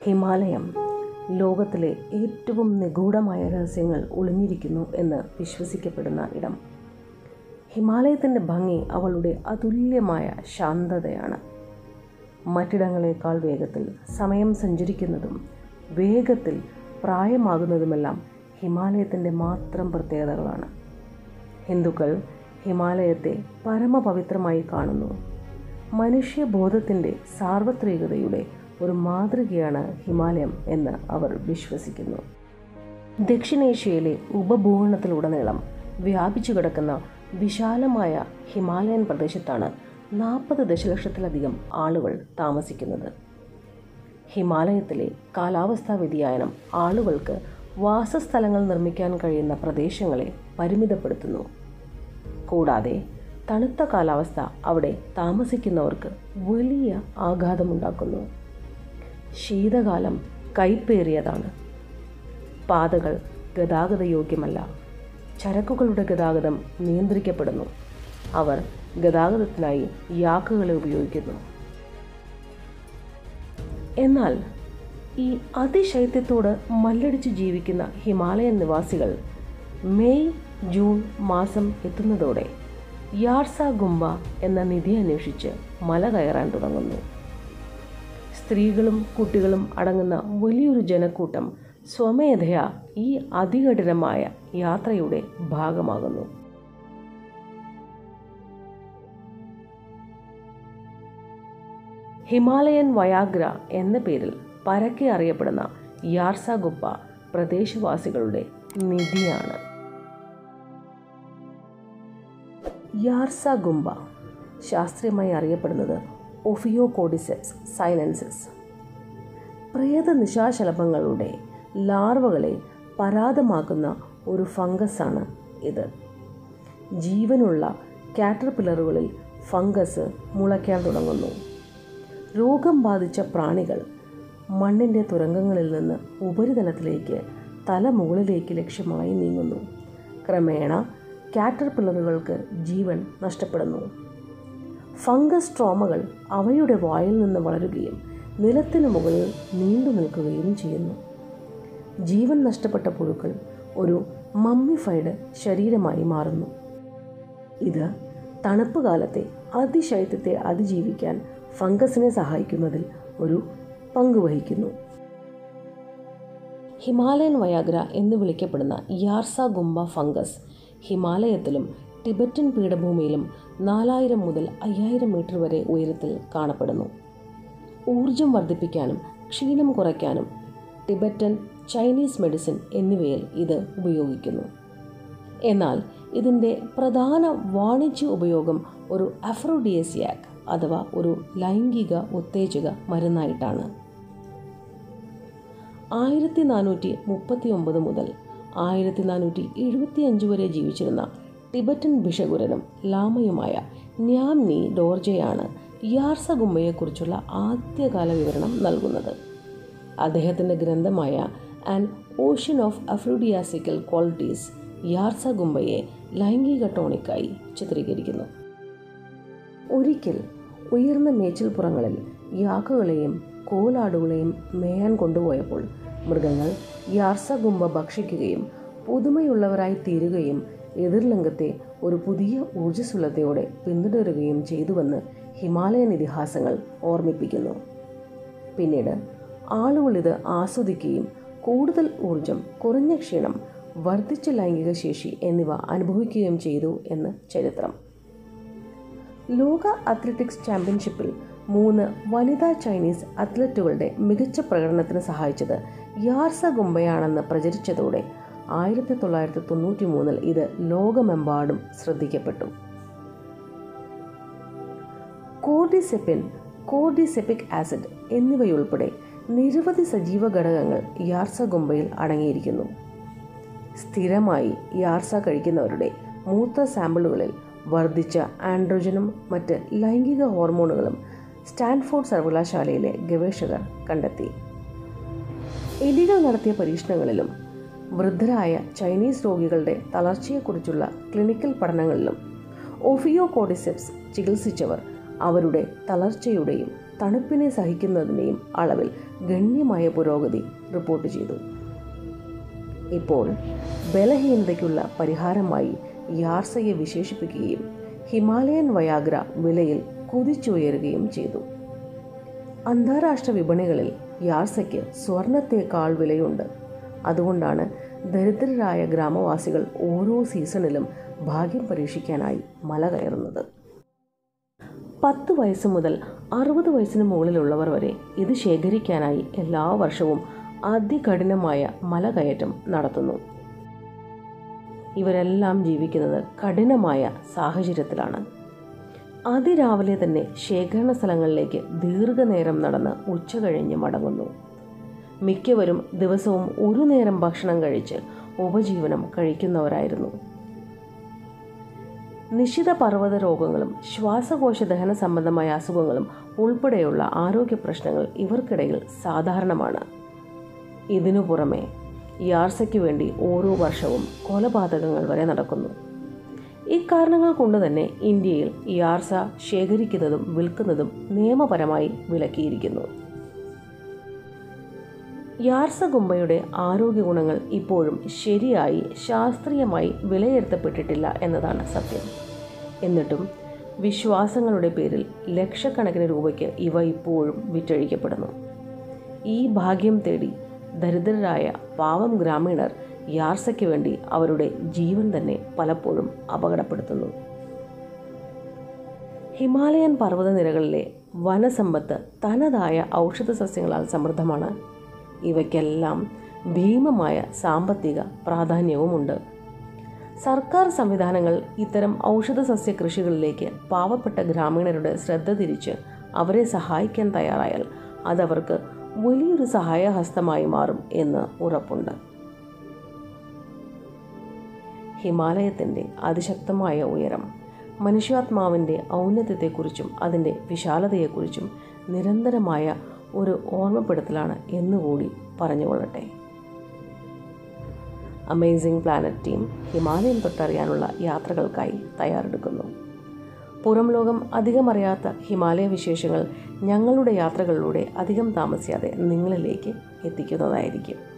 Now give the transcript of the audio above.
ഹിമാലയം ലോകത്തിലെ ഏറ്റവും നിഗൂഢമായ രഹസ്യങ്ങൾ ഒളിഞ്ഞിരിക്കുന്നു എന്ന് വിശ്വസിക്കപ്പെടുന്ന ഇടം ഹിമാലയത്തിൻ്റെ ഭംഗി അവളുടെ അതുല്യമായ ശാന്തതയാണ് മറ്റിടങ്ങളെക്കാൾ വേഗത്തിൽ സമയം സഞ്ചരിക്കുന്നതും വേഗത്തിൽ പ്രായമാകുന്നതുമെല്ലാം ഹിമാലയത്തിൻ്റെ മാത്രം പ്രത്യേകതകളാണ് ഹിന്ദുക്കൾ ഹിമാലയത്തെ പരമപവിത്രമായി കാണുന്നു മനുഷ്യബോധത്തിൻ്റെ സാർവത്രികതയുടെ ഒരു മാതൃകയാണ് ഹിമാലയം എന്ന് അവർ വിശ്വസിക്കുന്നു ദക്ഷിണേഷ്യയിലെ ഉപഭൂഖണ്ഡത്തിലുടനീളം വ്യാപിച്ചു കിടക്കുന്ന വിശാലമായ ഹിമാലയൻ പ്രദേശത്താണ് നാൽപ്പത് ദശലക്ഷത്തിലധികം ആളുകൾ താമസിക്കുന്നത് ഹിമാലയത്തിലെ കാലാവസ്ഥാ വ്യതിയാനം ആളുകൾക്ക് വാസസ്ഥലങ്ങൾ നിർമ്മിക്കാൻ കഴിയുന്ന പ്രദേശങ്ങളെ പരിമിതപ്പെടുത്തുന്നു കൂടാതെ തണുത്ത കാലാവസ്ഥ അവിടെ താമസിക്കുന്നവർക്ക് വലിയ ആഘാതമുണ്ടാക്കുന്നു ശീതകാലം കൈപ്പേറിയതാണ് പാതകൾ ഗതാഗത യോഗ്യമല്ല ചരക്കുകളുടെ ഗതാഗതം നിയന്ത്രിക്കപ്പെടുന്നു അവർ ഗതാഗതത്തിനായി യാക്കുകളെ ഉപയോഗിക്കുന്നു എന്നാൽ ഈ അതിശൈത്യത്തോട് മല്ലടിച്ച് ജീവിക്കുന്ന ഹിമാലയൻ നിവാസികൾ മെയ് ജൂൺ മാസം എത്തുന്നതോടെ യാർസ ഗുംബ എന്ന നിധി അന്വേഷിച്ച് മല കയറാൻ തുടങ്ങുന്നു സ്ത്രീകളും കുട്ടികളും അടങ്ങുന്ന വലിയൊരു ജനക്കൂട്ടം സ്വമേധയാ ഈ അതികഠിനമായ യാത്രയുടെ ഭാഗമാകുന്നു ഹിമാലയൻ വയാഗ്ര എന്ന പേരിൽ പരക്കെ അറിയപ്പെടുന്ന യാർസ ഗുപ്പ പ്രദേശവാസികളുടെ നിധിയാണ് യാർസ ഗുംബ ശാസ്ത്രീയമായി അറിയപ്പെടുന്നത് ഒഫിയോകോഡിസെപ്സ് സൈലൻസസ് പ്രേത നിശാശലഭങ്ങളുടെ ലാർവകളെ പരാതമാക്കുന്ന ഒരു ഫംഗസാണ് ഇത് ജീവനുള്ള കാറ്റർപില്ലറുകളിൽ ഫംഗസ് മുളയ്ക്കാൻ തുടങ്ങുന്നു രോഗം ബാധിച്ച പ്രാണികൾ മണ്ണിൻ്റെ തുരങ്കങ്ങളിൽ നിന്ന് ഉപരിതലത്തിലേക്ക് തല മുകളിലേക്ക് ലക്ഷ്യമായി നീങ്ങുന്നു ക്രമേണ കാറ്റർപില്ലറുകൾക്ക് ജീവൻ നഷ്ടപ്പെടുന്നു ഫംഗസ് ട്രോമകൾ അവയുടെ വായിൽ നിന്ന് വളരുകയും നിലത്തിന് മുകളിൽ നീണ്ടു നിൽക്കുകയും ചെയ്യുന്നു ജീവൻ നഷ്ടപ്പെട്ട പുഴുക്കൾ ഒരു മമ്മിഫൈഡ് ശരീരമായി മാറുന്നു ഇത് തണുപ്പ് കാലത്തെ അതിശൈത്യത്തെ അതിജീവിക്കാൻ ഫംഗസിനെ സഹായിക്കുന്നതിൽ ഒരു പങ്ക് വഹിക്കുന്നു ഹിമാലയൻ വയാഗ്ര എന്ന് വിളിക്കപ്പെടുന്ന യാർസ ഗുംബ ഫംഗസ് ഹിമാലയത്തിലും ടിബറ്റൻ പീഠഭൂമിയിലും നാലായിരം മുതൽ അയ്യായിരം മീറ്റർ വരെ ഉയരത്തിൽ കാണപ്പെടുന്നു ഊർജം വർദ്ധിപ്പിക്കാനും ക്ഷീണം കുറയ്ക്കാനും ടിബറ്റൻ ചൈനീസ് മെഡിസിൻ എന്നിവയിൽ ഇത് ഉപയോഗിക്കുന്നു എന്നാൽ ഇതിൻ്റെ പ്രധാന വാണിജ്യ ഉപയോഗം ഒരു അഫ്രോഡിയസിയാക് അഥവാ ഒരു ലൈംഗിക ഉത്തേജക മരുന്നായിട്ടാണ് ആയിരത്തി നാനൂറ്റി മുപ്പത്തി ഒമ്പത് മുതൽ ആയിരത്തി നാനൂറ്റി എഴുപത്തി അഞ്ച് വരെ ജീവിച്ചിരുന്ന ടിബറ്റൻ ഭിഷകുരനും ലാമയുമായ ന്യാംനി ഡോർജയാണ് യാർസഗുമ്മയെക്കുറിച്ചുള്ള ആദ്യകാല വിവരണം നൽകുന്നത് അദ്ദേഹത്തിൻ്റെ ഗ്രന്ഥമായ an ocean of aphrodisiacal qualities യാർസഗുംബയെ ലൈംഗിക ടോണിക്കായി ചിത്രീകരിക്കുന്നു ഒരിക്കൽ ഉയർന്ന മേച്ചിൽപ്പുറങ്ങളിൽ യാക്കുകളെയും കോലാടുകളെയും മേയാൻ കൊണ്ടുപോയപ്പോൾ മൃഗങ്ങൾ യാർസഗുംബ ഭക്ഷിക്കുകയും പുതുമയുള്ളവരായി തീരുകയും എതിർലിംഗത്തെ ഒരു പുതിയ ഊർജ്ജസ്വലതയോടെ പിന്തുടരുകയും ചെയ്തുവെന്ന് ഹിമാലയൻ ഇതിഹാസങ്ങൾ ഓർമ്മിപ്പിക്കുന്നു പിന്നീട് ആളുകൾ ഇത് ആസ്വദിക്കുകയും കൂടുതൽ ഊർജം കുറഞ്ഞ ക്ഷീണം വർദ്ധിച്ച ലൈംഗിക ശേഷി എന്നിവ അനുഭവിക്കുകയും ചെയ്തു എന്ന് ചരിത്രം ലോക അത്ലറ്റിക്സ് ചാമ്പ്യൻഷിപ്പിൽ മൂന്ന് വനിതാ ചൈനീസ് അത്ലറ്റുകളുടെ മികച്ച പ്രകടനത്തിന് സഹായിച്ചത് യാർസ ഗുംബയാണെന്ന് പ്രചരിച്ചതോടെ ആയിരത്തി തൊള്ളായിരത്തി തൊണ്ണൂറ്റി മൂന്നിൽ ഇത് ലോകമെമ്പാടും ശ്രദ്ധിക്കപ്പെട്ടു കോർഡിസെപ്പിൻ കോർഡിസെപ്പിക് ആസിഡ് എന്നിവയുൾപ്പെടെ നിരവധി സജീവ ഘടകങ്ങൾ യാർസ ഗുംബയിൽ അടങ്ങിയിരിക്കുന്നു സ്ഥിരമായി യാർസ കഴിക്കുന്നവരുടെ മൂത്ര സാമ്പിളുകളിൽ വർദ്ധിച്ച ആൻഡ്രോജനും മറ്റ് ലൈംഗിക ഹോർമോണുകളും സ്റ്റാൻഫോർഡ് സർവകലാശാലയിലെ ഗവേഷകർ കണ്ടെത്തി എലികൾ നടത്തിയ പരീക്ഷണങ്ങളിലും വൃദ്ധരായ ചൈനീസ് രോഗികളുടെ തളർച്ചയെക്കുറിച്ചുള്ള ക്ലിനിക്കൽ പഠനങ്ങളിലും ഒഫിയോ കോഡിസെപ്സ് ചികിത്സിച്ചവർ അവരുടെ തളർച്ചയുടെയും തണുപ്പിനെ സഹിക്കുന്നതിൻ്റെയും അളവിൽ ഗണ്യമായ പുരോഗതി റിപ്പോർട്ട് ചെയ്തു ഇപ്പോൾ ബലഹീനതയ്ക്കുള്ള പരിഹാരമായി യാർസയെ വിശേഷിപ്പിക്കുകയും ഹിമാലയൻ വയാഗ്ര വിലയിൽ കുതിച്ചുയരുകയും ചെയ്തു അന്താരാഷ്ട്ര വിപണികളിൽ യാർസയ്ക്ക് സ്വർണത്തേക്കാൾ വിലയുണ്ട് അതുകൊണ്ടാണ് ദരിദ്രരായ ഗ്രാമവാസികൾ ഓരോ സീസണിലും ഭാഗ്യം പരീക്ഷിക്കാനായി മല കയറുന്നത് പത്ത് വയസ്സ് മുതൽ അറുപത് വയസ്സിന് മുകളിലുള്ളവർ വരെ ഇത് ശേഖരിക്കാനായി എല്ലാ വർഷവും അതികഠിനമായ മലകയറ്റം നടത്തുന്നു ഇവരെല്ലാം ജീവിക്കുന്നത് കഠിനമായ സാഹചര്യത്തിലാണ് അതിരാവിലെ തന്നെ ശേഖരണ സ്ഥലങ്ങളിലേക്ക് ദീർഘനേരം നടന്ന് ഉച്ച കഴിഞ്ഞ് മടങ്ങുന്നു മിക്കവരും ദിവസവും ഒരു നേരം ഭക്ഷണം കഴിച്ച് ഉപജീവനം കഴിക്കുന്നവരായിരുന്നു നിശ്ചിത പർവ്വത രോഗങ്ങളും ശ്വാസകോശ ദഹന സംബന്ധമായ അസുഖങ്ങളും ഉൾപ്പെടെയുള്ള ആരോഗ്യ പ്രശ്നങ്ങൾ ഇവർക്കിടയിൽ സാധാരണമാണ് ഇതിനു പുറമെ യാർസയ്ക്ക് വേണ്ടി ഓരോ വർഷവും കൊലപാതകങ്ങൾ വരെ നടക്കുന്നു ഇക്കാരണങ്ങൾ കൊണ്ട് തന്നെ ഇന്ത്യയിൽ യാർസ ശേഖരിക്കുന്നതും വിൽക്കുന്നതും നിയമപരമായി വിലക്കിയിരിക്കുന്നു യാർസ ഗുംബയുടെ ആരോഗ്യ ഗുണങ്ങൾ ഇപ്പോഴും ശരിയായി ശാസ്ത്രീയമായി വിലയിരുത്തപ്പെട്ടിട്ടില്ല എന്നതാണ് സത്യം എന്നിട്ടും വിശ്വാസങ്ങളുടെ പേരിൽ ലക്ഷക്കണക്കിന് രൂപയ്ക്ക് ഇവ ഇപ്പോഴും വിറ്റഴിക്കപ്പെടുന്നു ഈ ഭാഗ്യം തേടി ദരിദ്രരായ പാവം ഗ്രാമീണർ യാർസയ്ക്ക് വേണ്ടി അവരുടെ ജീവൻ തന്നെ പലപ്പോഴും അപകടപ്പെടുത്തുന്നു ഹിമാലയൻ പർവ്വതനിരകളിലെ വനസമ്പത്ത് തനതായ ഔഷധ സസ്യങ്ങളാൽ സമൃദ്ധമാണ് ഇവയ്ക്കെല്ലാം ഭീമമായ സാമ്പത്തിക പ്രാധാന്യവുമുണ്ട് സർക്കാർ സംവിധാനങ്ങൾ ഇത്തരം ഔഷധ സസ്യ കൃഷികളിലേക്ക് പാവപ്പെട്ട ഗ്രാമീണരുടെ ശ്രദ്ധ തിരിച്ച് അവരെ സഹായിക്കാൻ തയ്യാറായാൽ അതവർക്ക് വലിയൊരു സഹായഹസ്തമായി മാറും എന്ന് ഉറപ്പുണ്ട് ഹിമാലയത്തിൻ്റെ അതിശക്തമായ ഉയരം മനുഷ്യാത്മാവിൻ്റെ ഔന്നത്യത്തെക്കുറിച്ചും അതിൻ്റെ വിശാലതയെക്കുറിച്ചും നിരന്തരമായ ഒരു ഓർമ്മപ്പെടുത്തലാണ് എന്നുകൂടി പറഞ്ഞുകൊള്ളട്ടെ അമേസിംഗ് പ്ലാനറ്റ് ടീം ഹിമാലയം തൊട്ടറിയാനുള്ള യാത്രകൾക്കായി തയ്യാറെടുക്കുന്നു പുറം ലോകം അധികം അറിയാത്ത ഹിമാലയ വിശേഷങ്ങൾ ഞങ്ങളുടെ യാത്രകളിലൂടെ അധികം താമസിയാതെ നിങ്ങളിലേക്ക് എത്തിക്കുന്നതായിരിക്കും